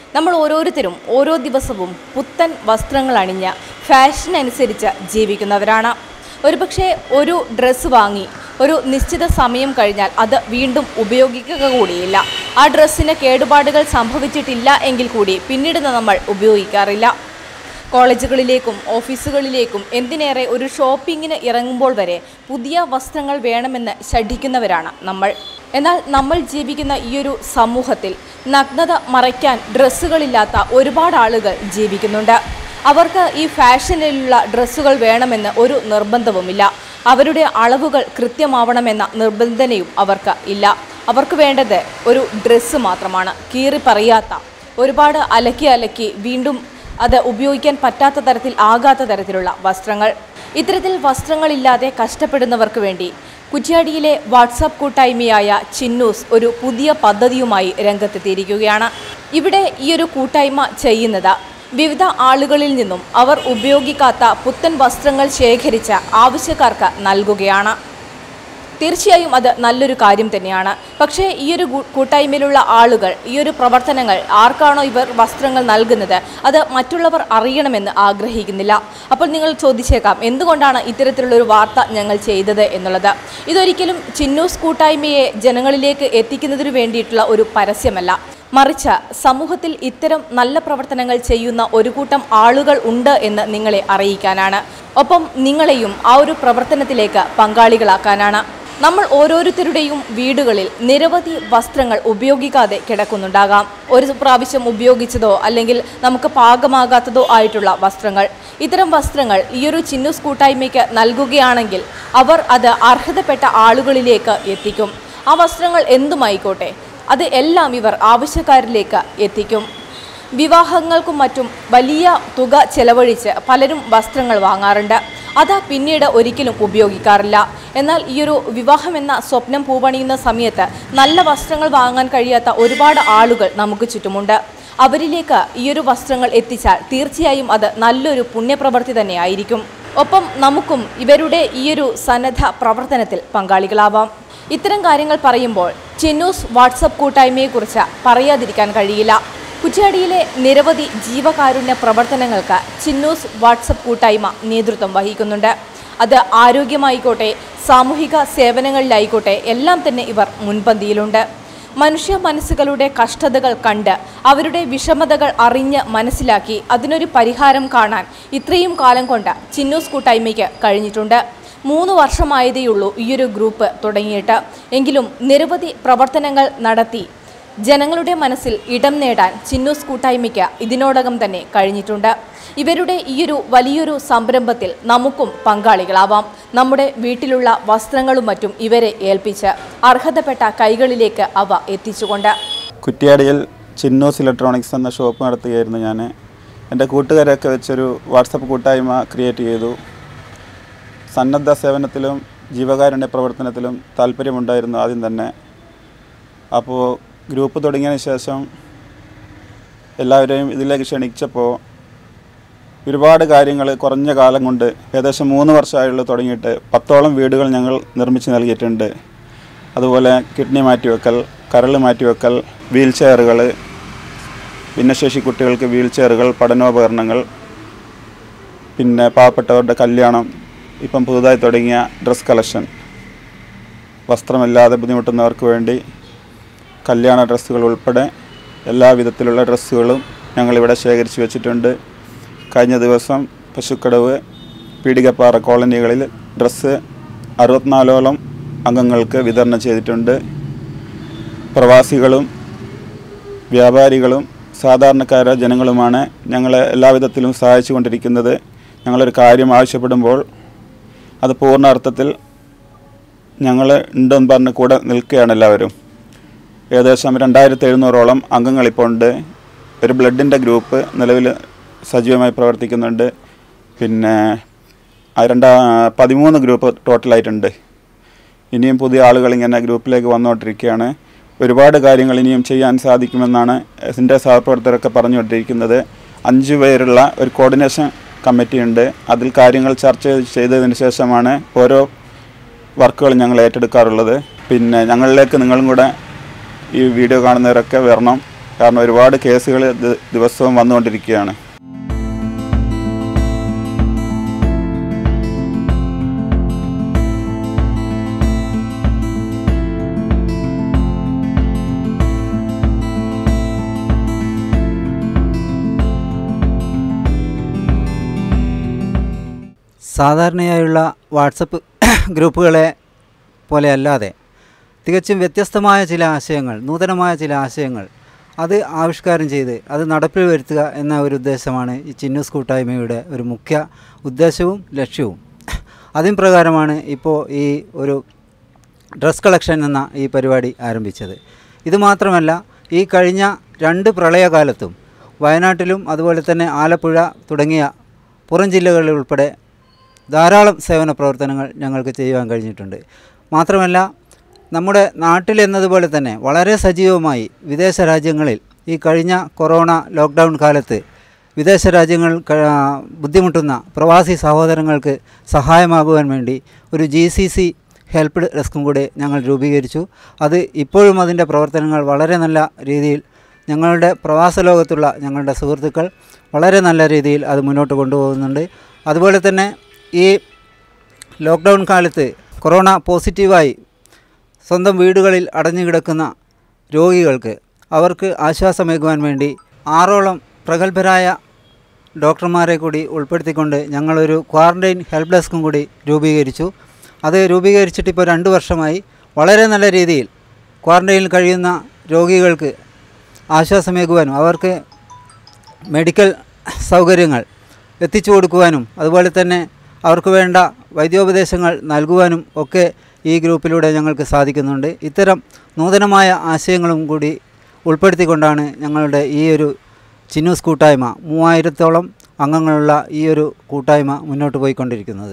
നമ്മൾ ഓരോരുത്തരും ഓരോ ദിവസവും പുത്തൻ വസ്ത്രങ്ങൾ അണിഞ്ഞ് ഫാഷൻ അനുസരിച്ച് ജീവിക്കുന്നവരാണ് ഒരുപക്ഷെ ഒരു ഡ്രസ്സ് വാങ്ങി ഒരു നിശ്ചിത സമയം കഴിഞ്ഞാൽ അത് വീണ്ടും ഉപയോഗിക്കുക കൂടിയില്ല ആ ഡ്രസ്സിന് കേടുപാടുകൾ സംഭവിച്ചിട്ടില്ല എങ്കിൽ കൂടി പിന്നീട് നമ്മൾ ഉപയോഗിക്കാറില്ല കോളേജുകളിലേക്കും ഓഫീസുകളിലേക്കും എന്തിനേറെ ഒരു ഷോപ്പിങ്ങിന് ഇറങ്ങുമ്പോൾ വരെ പുതിയ വസ്ത്രങ്ങൾ വേണമെന്ന് ശഠിക്കുന്നവരാണ് നമ്മൾ എന്നാൽ നമ്മൾ ജീവിക്കുന്ന ഈയൊരു സമൂഹത്തിൽ നഗ്നത മറയ്ക്കാൻ ഡ്രസ്സുകളില്ലാത്ത ഒരുപാട് ആളുകൾ ജീവിക്കുന്നുണ്ട് അവർക്ക് ഈ ഫാഷനിലുള്ള ഡ്രസ്സുകൾ വേണമെന്ന് ഒരു നിർബന്ധവുമില്ല അവരുടെ അളവുകൾ കൃത്യമാവണമെന്ന നിർബന്ധനയും അവർക്ക് ഇല്ല അവർക്ക് വേണ്ടത് ഒരു ഡ്രസ്സ് മാത്രമാണ് കീറി പറയാത്ത ഒരുപാട് അലക്കി അലക്കി വീണ്ടും അത് ഉപയോഗിക്കാൻ പറ്റാത്ത തരത്തിൽ ആകാത്ത തരത്തിലുള്ള വസ്ത്രങ്ങൾ ഇത്തരത്തിൽ വസ്ത്രങ്ങളില്ലാതെ കഷ്ടപ്പെടുന്നവർക്ക് വേണ്ടി കുറ്റ്യാടിയിലെ വാട്സാപ്പ് കൂട്ടായ്മയായ ചിന്നൂസ് ഒരു പുതിയ പദ്ധതിയുമായി രംഗത്തെത്തിയിരിക്കുകയാണ് ഇവിടെ ഈ ഒരു കൂട്ടായ്മ ചെയ്യുന്നത് വിവിധ ആളുകളിൽ നിന്നും അവർ ഉപയോഗിക്കാത്ത പുത്തൻ വസ്ത്രങ്ങൾ ശേഖരിച്ച് ആവശ്യക്കാർക്ക് നൽകുകയാണ് തീർച്ചയായും അത് നല്ലൊരു കാര്യം തന്നെയാണ് പക്ഷേ ഈ ഒരു കൂ- കൂട്ടായ്മയിലുള്ള ആളുകൾ ഈ ഒരു പ്രവർത്തനങ്ങൾ ആർക്കാണോ ഇവർ വസ്ത്രങ്ങൾ നൽകുന്നത് അത് മറ്റുള്ളവർ അറിയണമെന്ന് ആഗ്രഹിക്കുന്നില്ല അപ്പോൾ നിങ്ങൾ ചോദിച്ചേക്കാം എന്തുകൊണ്ടാണ് ഇത്തരത്തിലുള്ള ഒരു വാർത്ത ഞങ്ങൾ ചെയ്തത് എന്നുള്ളത് ഇതൊരിക്കലും ചിന്നൂസ് കൂട്ടായ്മയെ ജനങ്ങളിലേക്ക് എത്തിക്കുന്നതിന് വേണ്ടിയിട്ടുള്ള ഒരു പരസ്യമല്ല മറിച്ച് സമൂഹത്തിൽ ഇത്തരം നല്ല പ്രവർത്തനങ്ങൾ ചെയ്യുന്ന ഒരു കൂട്ടം ആളുകൾ ഉണ്ട് എന്ന് നിങ്ങളെ അറിയിക്കാനാണ് ഒപ്പം നിങ്ങളെയും ആ ഒരു പ്രവർത്തനത്തിലേക്ക് പങ്കാളികളാക്കാനാണ് നമ്മൾ ഓരോരുത്തരുടെയും വീടുകളിൽ നിരവധി വസ്ത്രങ്ങൾ ഉപയോഗിക്കാതെ കിടക്കുന്നുണ്ടാകാം ഒരു പ്രാവശ്യം ഉപയോഗിച്ചതോ അല്ലെങ്കിൽ നമുക്ക് പാകമാകാത്തതോ ആയിട്ടുള്ള വസ്ത്രങ്ങൾ ഇത്തരം വസ്ത്രങ്ങൾ ഈ ഒരു ചിന്നൂസ് കൂട്ടായ്മയ്ക്ക് നൽകുകയാണെങ്കിൽ അവർ അത് അർഹതപ്പെട്ട ആളുകളിലേക്ക് എത്തിക്കും ആ വസ്ത്രങ്ങൾ എന്തുമായിക്കോട്ടെ അത് എല്ലാം ഇവർ ആവശ്യക്കാരിലേക്ക് എത്തിക്കും വിവാഹങ്ങൾക്കും മറ്റും വലിയ തുക ചെലവഴിച്ച് പലരും വസ്ത്രങ്ങൾ വാങ്ങാറുണ്ട് അത് പിന്നീട് ഒരിക്കലും ഉപയോഗിക്കാറില്ല എന്നാൽ ഈ ഒരു വിവാഹം എന്ന സ്വപ്നം പൂവണിയുന്ന സമയത്ത് നല്ല വസ്ത്രങ്ങൾ വാങ്ങാൻ കഴിയാത്ത ഒരുപാട് ആളുകൾ നമുക്ക് ചുറ്റുമുണ്ട് അവരിലേക്ക് ഈ ഒരു വസ്ത്രങ്ങൾ എത്തിച്ചാൽ തീർച്ചയായും അത് നല്ലൊരു പുണ്യപ്രവൃത്തി തന്നെയായിരിക്കും ഒപ്പം നമുക്കും ഇവരുടെ ഈ ഒരു സന്നദ്ധ പ്രവർത്തനത്തിൽ പങ്കാളികളാവാം ഇത്തരം കാര്യങ്ങൾ പറയുമ്പോൾ ചിന്നൂസ് വാട്സപ്പ് കൂട്ടായ്മയെക്കുറിച്ച് പറയാതിരിക്കാൻ കഴിയില്ല കുറ്റ്യാടിയിലെ നിരവധി ജീവകാരുണ്യ പ്രവർത്തനങ്ങൾക്ക് ചിന്നൂസ് വാട്സപ്പ് കൂട്ടായ്മ നേതൃത്വം വഹിക്കുന്നുണ്ട് അത് ആരോഗ്യമായിക്കോട്ടെ സാമൂഹിക സേവനങ്ങളിലായിക്കോട്ടെ എല്ലാം തന്നെ ഇവർ മുൻപന്തിയിലുണ്ട് മനുഷ്യ മനസ്സുകളുടെ കഷ്ടതകൾ കണ്ട് അവരുടെ വിഷമതകൾ അറിഞ്ഞ് മനസ്സിലാക്കി അതിനൊരു പരിഹാരം കാണാൻ ഇത്രയും കാലം കൊണ്ട് ചിന്നൂസ് കൂട്ടായ്മയ്ക്ക് കഴിഞ്ഞിട്ടുണ്ട് മൂന്ന് വർഷമായതേയുള്ളൂ ഈയൊരു ഗ്രൂപ്പ് തുടങ്ങിയിട്ട് എങ്കിലും നിരവധി പ്രവർത്തനങ്ങൾ നടത്തി ജനങ്ങളുടെ മനസ്സിൽ ഇടം നേടാൻ ചിന്നൂസ് കൂട്ടായ്മയ്ക്ക് ഇതിനോടകം തന്നെ കഴിഞ്ഞിട്ടുണ്ട് ഇവരുടെ ഈയൊരു വലിയൊരു സംരംഭത്തിൽ നമുക്കും പങ്കാളികളാവാം നമ്മുടെ വീട്ടിലുള്ള വസ്ത്രങ്ങളും മറ്റും ഇവരെ ഏൽപ്പിച്ച് അർഹതപ്പെട്ട കൈകളിലേക്ക് അവ എത്തിച്ചുകൊണ്ട് കുറ്റ്യാടിയിൽ ചിന്നൂസ് ഇലക്ട്രോണിക്സ് എന്ന ഷോപ്പ് നടത്തുകയായിരുന്നു ഞാൻ എൻ്റെ കൂട്ടുകാരൊക്കെ വെച്ചൊരു വാട്സപ്പ് കൂട്ടായ്മ ക്രിയേറ്റ് ചെയ്തു സന്നദ്ധ സേവനത്തിലും ജീവകാരുണ്യ പ്രവർത്തനത്തിലും താല്പര്യമുണ്ടായിരുന്നു ആദ്യം തന്നെ അപ്പോൾ ഗ്രൂപ്പ് തുടങ്ങിയതിന് ശേഷം എല്ലാവരെയും ഇതിലേക്ക് ക്ഷണിച്ചപ്പോൾ ഒരുപാട് കാര്യങ്ങൾ കുറഞ്ഞ കാലം കൊണ്ട് ഏകദേശം മൂന്ന് വർഷമായുള്ള തുടങ്ങിയിട്ട് പത്തോളം വീടുകൾ ഞങ്ങൾ നിർമ്മിച്ച് നൽകിയിട്ടുണ്ട് അതുപോലെ കിഡ്നി മാറ്റിവെക്കൽ കരൾ മാറ്റിവെക്കൽ വീൽ ചെയറുകൾ ഭിന്നശേഷി കുട്ടികൾക്ക് വീൽ ചെയറുകൾ പഠനോപകരണങ്ങൾ പിന്നെ പാവപ്പെട്ടവരുടെ കല്യാണം ഇപ്പം പുതുതായി തുടങ്ങിയ ഡ്രസ് കളക്ഷൻ വസ്ത്രമില്ലാതെ ബുദ്ധിമുട്ടുന്നവർക്ക് വേണ്ടി കല്യാണ ഡ്രസ്സുകൾ ഉൾപ്പെടെ എല്ലാ വിധത്തിലുള്ള ഡ്രസ്സുകളും ഞങ്ങളിവിടെ ശേഖരിച്ച് വെച്ചിട്ടുണ്ട് കഴിഞ്ഞ ദിവസം പശുക്കടവ് പീടികപ്പാറ കോളനികളിൽ ഡ്രസ്സ് അറുപത്തിനാലോളം അംഗങ്ങൾക്ക് വിതരണം ചെയ്തിട്ടുണ്ട് പ്രവാസികളും വ്യാപാരികളും സാധാരണക്കാരായ ജനങ്ങളുമാണ് ഞങ്ങളെ എല്ലാവിധത്തിലും സഹായിച്ചു കൊണ്ടിരിക്കുന്നത് ഞങ്ങളൊരു കാര്യം ആവശ്യപ്പെടുമ്പോൾ അത് പൂർണ്ണ അർത്ഥത്തിൽ ഞങ്ങൾ ഉണ്ടെന്ന് പറഞ്ഞ് കൂടെ നിൽക്കുകയാണ് എല്ലാവരും ഏകദേശം രണ്ടായിരത്തി എഴുന്നൂറോളം അംഗങ്ങളിപ്പോൾ ഉണ്ട് ഒരു ബ്ലഡിൻ്റെ ഗ്രൂപ്പ് നിലവിൽ സജീവമായി പ്രവർത്തിക്കുന്നുണ്ട് പിന്നെ ആ രണ്ടാ പതിമൂന്ന് ഗ്രൂപ്പ് ടോട്ടലായിട്ടുണ്ട് ഇനിയും പുതിയ ആളുകൾ ഇങ്ങനെ ഗ്രൂപ്പിലേക്ക് വന്നുകൊണ്ടിരിക്കുകയാണ് ഒരുപാട് കാര്യങ്ങൾ ഇനിയും ചെയ്യാൻ സാധിക്കുമെന്നാണ് എൻ്റെ സഹപ്രവർത്തകരൊക്കെ പറഞ്ഞുകൊണ്ടിരിക്കുന്നത് അഞ്ച് പേരുള്ള ഒരു കോർഡിനേഷൻ കമ്മിറ്റി ഉണ്ട് അതിൽ കാര്യങ്ങൾ ചർച്ച ചെയ്തതിന് ശേഷമാണ് ഓരോ വർക്കുകൾ ഞങ്ങൾ ഏറ്റെടുക്കാറുള്ളത് പിന്നെ ഞങ്ങളിലേക്ക് നിങ്ങളും കൂടെ ഈ വീഡിയോ കാണുന്നവരൊക്കെ വരണം കാരണം ഒരുപാട് കേസുകൾ ദി- ദിവസവും വന്നുകൊണ്ടിരിക്കുകയാണ് സാധാരണയായുള്ള വാട്സപ്പ് ഗ്രൂപ്പുകളെ പോലെ അല്ലാതെ തികച്ചും വ്യത്യസ്തമായ ചില ആശയങ്ങൾ നൂതനമായ ചില ആശയങ്ങൾ അത് ആവിഷ്കാരം ചെയ്ത് അത് നടപ്പിൽ വരുത്തുക എന്ന ഒരു ഉദ്ദേശമാണ് ഈ ചിന്നൂസ് കൂട്ടായ്മയുടെ ഒരു മുഖ്യ ഉദ്ദേശവും ലക്ഷ്യവും അതിൻ പ്രകാരമാണ് ഇപ്പോൾ ഈ ഒരു ഡ്രസ് കളക്ഷൻ എന്ന ഈ പരിപാടി ആരംഭിച്ചത് ഇത് മാത്രമല്ല ഈ കഴിഞ്ഞ രണ്ട് പ്രളയകാലത്തും വയനാട്ടിലും അതുപോലെ തന്നെ ആലപ്പുഴ തുടങ്ങിയ പുറം ജില്ലകളിൽ ഉൾപ്പെടെ ധാരാളം സേവന പ്രവർത്തനങ്ങൾ ഞങ്ങൾക്ക് ചെയ്യുവാൻ കഴിഞ്ഞിട്ടുണ്ട് മാത്രമല്ല നമ്മുടെ നാട്ടിലെന്നതുപോലെ തന്നെ വളരെ സജീവമായി വിദേശ രാജ്യങ്ങളിൽ ഈ കഴിഞ്ഞ കൊറോണ ലോക്ക്ഡൗൺ കാലത്ത് വിദേശ രാജ്യങ്ങൾ ക- ബുദ്ധിമുട്ടുന്ന പ്രവാസി സഹോദരങ്ങൾക്ക് സഹായമാകുവാൻ വേണ്ടി ഒരു ജി സി സി ഹെൽപ്പ് ഡെസ്കും കൂടി ഞങ്ങൾ രൂപീകരിച്ചു അത് ഇപ്പോഴും അതിൻ്റെ പ്രവർത്തനങ്ങൾ വളരെ നല്ല രീതിയിൽ ഞങ്ങളുടെ പ്രവാസ ലോകത്തുള്ള ഞങ്ങളുടെ സുഹൃത്തുക്കൾ വളരെ നല്ല രീതിയിൽ അത് മുന്നോട്ട് കൊണ്ടുപോകുന്നുണ്ട് അതുപോലെ തന്നെ ഈ ലോക്ക്ഡൗൺ കാലത്ത് കൊറോണ പോസിറ്റീവായി സ്വന്തം വീടുകളിൽ അടഞ്ഞു കിടക്കുന്ന രോഗികൾക്ക് അവർക്ക് ആശ്വാസമേകുവാൻ വേണ്ടി ആറോളം പ്രഗത്ഭരായ ഡോക്ടർമാരെ കൂടി ഉൾപ്പെടുത്തിക്കൊണ്ട് ഞങ്ങളൊരു ക്വാറൻറ്റൈൻ ഹെൽപ്പ് ഡെസ്കും കൂടി രൂപീകരിച്ചു അത് രൂപീകരിച്ചിട്ട് ഇപ്പോൾ രണ്ട് വർഷമായി വളരെ നല്ല രീതിയിൽ ക്വാറൻറ്റൈനിൽ കഴിയുന്ന രോഗികൾക്ക് ആശ്വാസമേകുവാനും അവർക്ക് മെഡിക്കൽ സൗകര്യങ്ങൾ എത്തിച്ചു കൊടുക്കുവാനും അതുപോലെ തന്നെ അവർക്ക് വേണ്ട വൈദ്യോപദേശങ്ങൾ നൽകുവാനും ഒക്കെ ഈ ഗ്രൂപ്പിലൂടെ ഞങ്ങൾക്ക് സാധിക്കുന്നുണ്ട് ഇത്തരം നൂതനമായ ആശയങ്ങളും കൂടി ഉൾപ്പെടുത്തിക്കൊണ്ടാണ് ഞങ്ങളുടെ ഈ ഒരു ചിന്നൂസ് കൂട്ടായ്മ മൂവായിരത്തോളം അംഗങ്ങളുള്ള ഈ ഒരു കൂട്ടായ്മ മുന്നോട്ട് പോയിക്കൊണ്ടിരിക്കുന്നത്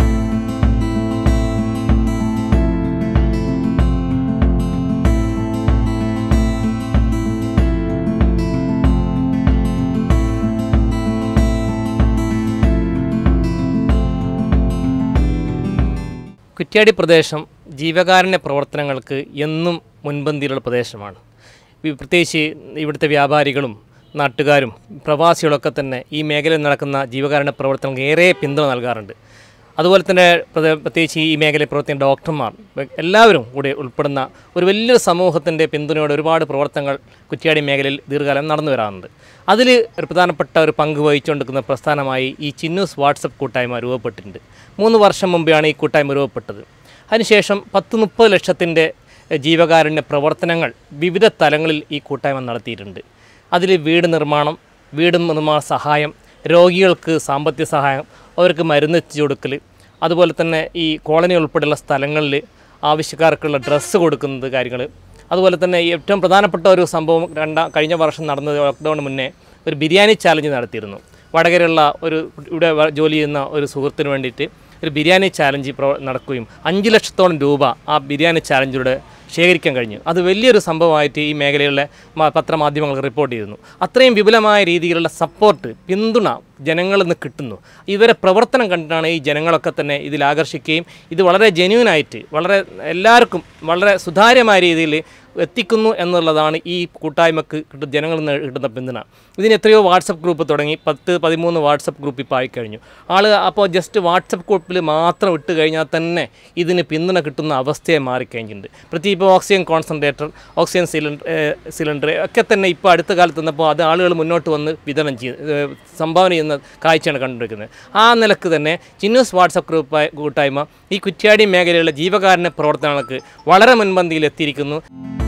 കുറ്റ്യാടി പ്രദേശം ജീവകാരുണ്യ പ്രവർത്തനങ്ങൾക്ക് എന്നും മുൻപന്തിയിലുള്ള പ്രദേശമാണ് ഈ പ്രത്യേകിച്ച് ഇവിടുത്തെ വ്യാപാരികളും നാട്ടുകാരും പ്രവാസികളൊക്കെ തന്നെ ഈ മേഖലയിൽ നടക്കുന്ന ജീവകാരുണ്യ പ്രവർത്തനങ്ങൾക്ക് ഏറെ പിന്തുണ നൽകാറുണ്ട് അതുപോലെ തന്നെ പ്രത്യേക- പ്രത്യേകിച്ച് ഈ മേഖലയിൽ പ്രവർത്തിക്കുന്ന ഡോക്ടർമാർ എല്ലാവരും കൂടി ഉൾപ്പെടുന്ന ഒരു വലിയൊരു സമൂഹത്തിൻ്റെ പിന്തുണയോടെ ഒരുപാട് പ്രവർത്തനങ്ങൾ കുറ്റ്യാടി മേഖലയിൽ ദീർഘകാലം നടന്നു വരാറുണ്ട് അതിൽ ഒരു പ്രധാനപ്പെട്ട ഒരു പങ്ക് വഹിച്ചുകൊണ്ടിരിക്കുന്ന പ്രസ്ഥാനമായി ഈ ചിന്നൂസ് വാട്സപ്പ് കൂട്ടായ്മ രൂപപ്പെട്ടിട്ടുണ്ട് മൂന്ന് വർഷം മുമ്പെയാണ് ഈ കൂട്ടായ്മ രൂപപ്പെട്ടത് അതിനുശേഷം പത്ത് മുപ്പത് ലക്ഷത്തിൻ്റെ ജീവകാരുണ്യ പ്രവർത്തനങ്ങൾ വിവിധ തലങ്ങളിൽ ഈ കൂട്ടായ്മ നടത്തിയിട്ടുണ്ട് അതിൽ വീട് നിർമ്മാണം വീട് നിർമ്മാണ സഹായം രോഗികൾക്ക് സാമ്പത്തിക സഹായം അവർക്ക് മരുന്ന് എത്തിച്ചു കൊടുക്കൽ അതുപോലെ തന്നെ ഈ കോളനി ഉൾപ്പെടെയുള്ള സ്ഥലങ്ങളിൽ ആവശ്യക്കാർക്കുള്ള ഡ്രസ്സ് കൊടുക്കുന്നത് കാര്യങ്ങൾ അതുപോലെ തന്നെ ഈ ഏറ്റവും പ്രധാനപ്പെട്ട ഒരു സംഭവം രണ്ടാം കഴിഞ്ഞ വർഷം നടന്നത് ലോക്ക്ഡൗണിന് മുന്നേ ഒരു ബിരിയാണി ചാലഞ്ച് നടത്തിയിരുന്നു വടകരയുള്ള ഒരു ഇവിടെ വ- ജോലി ചെയ്യുന്ന ഒരു സുഹൃത്തിന് വേണ്ടിയിട്ട് ഒരു ബിരിയാണി ചാലഞ്ച് പ്രോ നടക്കുകയും അഞ്ച് ലക്ഷത്തോളം രൂപ ആ ബിരിയാണി ചാലഞ്ചിലൂടെ ശേഖരിക്കാൻ കഴിഞ്ഞു അത് വലിയൊരു സംഭവമായിട്ട് ഈ മേഖലയിലെ മ- പത്രമാധ്യമങ്ങൾ റിപ്പോർട്ട് ചെയ്തിരുന്നു അത്രയും വിപുലമായ രീതിയിലുള്ള സപ്പോർട്ട് പിന്തുണ ജനങ്ങളിൽ നിന്ന് കിട്ടുന്നു ഇവരെ പ്രവർത്തനം കണ്ടിട്ടാണ് ഈ ജനങ്ങളൊക്കെ തന്നെ ഇതിൽ ആകർഷിക്കുകയും ഇത് വളരെ ജെന്യൂനായിട്ട് വളരെ എല്ലാവർക്കും വളരെ സുതാര്യമായ രീതിയിൽ എത്തിക്കുന്നു എന്നുള്ളതാണ് ഈ കൂട്ടായ്മക്ക് കിട്ടുന്ന ജനങ്ങളിൽ നിന്ന് കിട്ടുന്ന പിന്തുണ ഇതിന് എത്രയോ വാട്സപ്പ് ഗ്രൂപ്പ് തുടങ്ങി പത്ത് പതിമൂന്ന് വാട്സപ്പ് ഗ്രൂപ്പ് ഇപ്പോൾ ആയിക്കഴിഞ്ഞു ആൾ അപ്പോൾ ജസ്റ്റ് വാട്സപ്പ് ഗ്രൂപ്പിൽ മാത്രം ഇട്ട് കഴിഞ്ഞാൽ തന്നെ ഇതിന് പിന്തുണ കിട്ടുന്ന അവസ്ഥയെ മാറിക്കഴിഞ്ഞിട്ടുണ്ട് പ്രത്യേകിച്ച് ഇപ്പോൾ oxygen concentrator oxygen cylinder cylinder ഒക്കെ തന്നെ ഇപ്പോൾ അടുത്ത കാലത്ത് വന്നപ്പോൾ അത് ആളുകൾ മുന്നോട്ട് വന്ന് വിതരണം ചെയ്ത് ഏഹ് സംഭാവന ചെയ്യുന്ന കാഴ്ചയാണ് കണ്ടുപിടിക്കുന്നത് ആ നിലക്ക് തന്നെ ചിന്നൂസ് വാട്സപ്പ് ഗ്രൂപ്പ് കൂട്ടായ്മ ഈ കുറ്റ്യാടി മേഖലയിലുള്ള ജീവകാരുണ്യ പ്രവർത്തനങ്ങൾക്ക് വളരെ മുൻപന്തിയിൽ എത്തിയിരിക്കുന്നു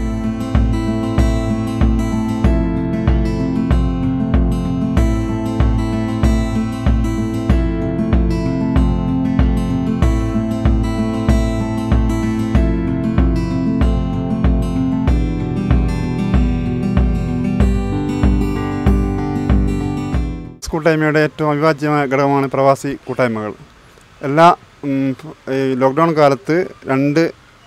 കൂട്ടായ്മയുടെ ഏറ്റവും അവിഭാജ്യമായ ഘടകമാണ് പ്രവാസി കൂട്ടായ്മകൾ എല്ലാ ഉം, ഈ ലോക്ക്ഡൗൺ കാലത്ത് രണ്ട്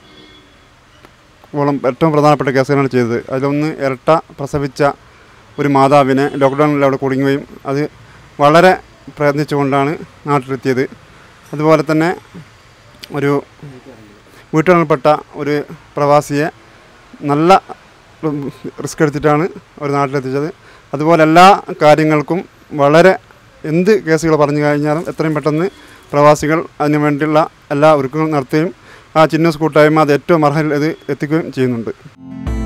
ഓളം ഏറ്റവും പ്രധാനപ്പെട്ട കേസുകളാണ് ചെയ്തത് അതിലൊന്ന് ഇരട്ട പ്രസവിച്ച ഒരു മാതാവിനെ ലോക്ക്ഡൗണിൽ അവിടെ കുടുങ്ങുകയും അത് വളരെ പ്രയത്നിച്ചുകൊണ്ടാണ് നാട്ടിലെത്തിയത് അതുപോലെ തന്നെ ഒരു വീട്ടിൽപ്പെട്ട ഒരു പ്രവാസിയെ നല്ല റിസ്ക് എടുത്തിട്ടാണ് അവർ നാട്ടിലെത്തിച്ചത് അതുപോലെ എല്ലാ കാര്യങ്ങൾക്കും വളരെ എന്ത് കേസുകൾ പറഞ്ഞു കഴിഞ്ഞാലും എത്രയും പെട്ടെന്ന് പ്രവാസികൾ അതിനു വേണ്ടിയുള്ള എല്ലാ ഒരുക്കങ്ങളും നടത്തുകയും ആ ചിന്നൂസ് കൂട്ടായ്മ അത് ഏറ്റവും അർഹയിൽ ഇത് എത്തിക്കുകയും ചെയ്യുന്നുണ്ട്